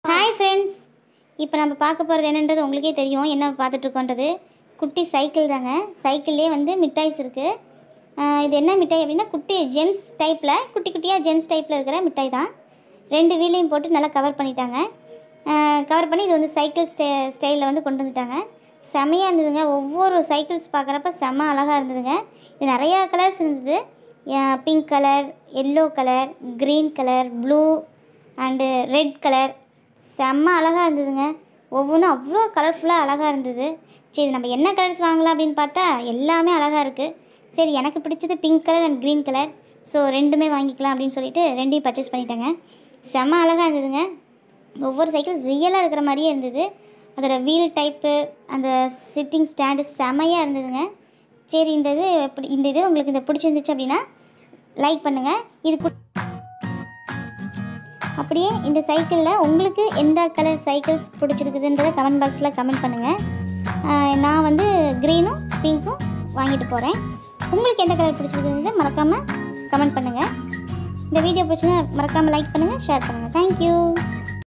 hi friends இப்போ நம்ம பார்க்க போகிறது என்னன்றது உங்களுக்கே தெரியும் என்ன பார்த்துட்ருக்கோன்றது குட்டி சைக்கிள் தாங்க சைக்கிள்லேயே வந்து மிட்டாய்ஸ் இருக்குது இது என்ன மிட்டாய் அப்படின்னா குட்டி ஜென்ஸ் டைப்பில் குட்டி குட்டியாக ஜென்ஸ் டைப்பில் இருக்கிற மிட்டாய் தான் ரெண்டு வீலையும் போட்டு நல்லா கவர் பண்ணிட்டாங்க கவர் பண்ணி இது வந்து சைக்கிள் ஸ்டை ஸ்டைலில் வந்து கொண்டு வந்துட்டாங்க செமையாக இருந்ததுங்க ஒவ்வொரு சைக்கிள்ஸ் பார்க்குறப்ப செம்ம அழகாக இருந்ததுங்க இது நிறையா கலர்ஸ் இருந்தது pink colour yellow colour green colour blue and red colour செம்ம அழகாக இருந்ததுங்க ஒவ்வொன்றும் அவ்வளோ கலர்ஃபுல்லாக அழகாக இருந்தது சரி நம்ம என்ன கலர்ஸ் வாங்கலாம் அப்படின்னு பார்த்தா எல்லாமே அழகாக இருக்குது சரி எனக்கு பிடிச்சது pink colour and green colour so ரெண்டுமே வாங்கிக்கலாம் அப்படின்னு சொல்லிட்டு ரெண்டையும் பர்ச்சேஸ் பண்ணிட்டேங்க செம்ம அழகாக இருந்ததுங்க ஒவ்வொரு சைக்கிள் ரியலாக இருக்கிற மாதிரியே இருந்தது அதோட வீல் டைப்பு அந்த சிட்டிங் ஸ்டாண்டு செமையாக இருந்ததுங்க சரி இந்த இது எப்படி இந்த இது உங்களுக்கு இந்த பிடிச்சிருந்துச்சு அப்படின்னா லைக் பண்ணுங்கள் இது கு- அப்படியே இந்த சைக்கிளில் உங்களுக்கு எந்த கலர் சைக்கிள்ஸ் பிடிச்சிருக்குதுன்றதை கமெண்ட் பாக்ஸில் கமெண்ட் பண்ணுங்கள் நான் வந்து க்ரீனும் பிங்க்கும் வாங்கிட்டு போகிறேன் உங்களுக்கு எந்த கலர் பிடிச்சிருக்குதுன்றதை மறக்காமல் கமெண்ட் பண்ணுங்கள் இந்த வீடியோ பிடிச்சிருந்தா மறக்காமல் லைக் பண்ணுங்கள் ஷேர் பண்ணுங்கள் தேங்க்யூ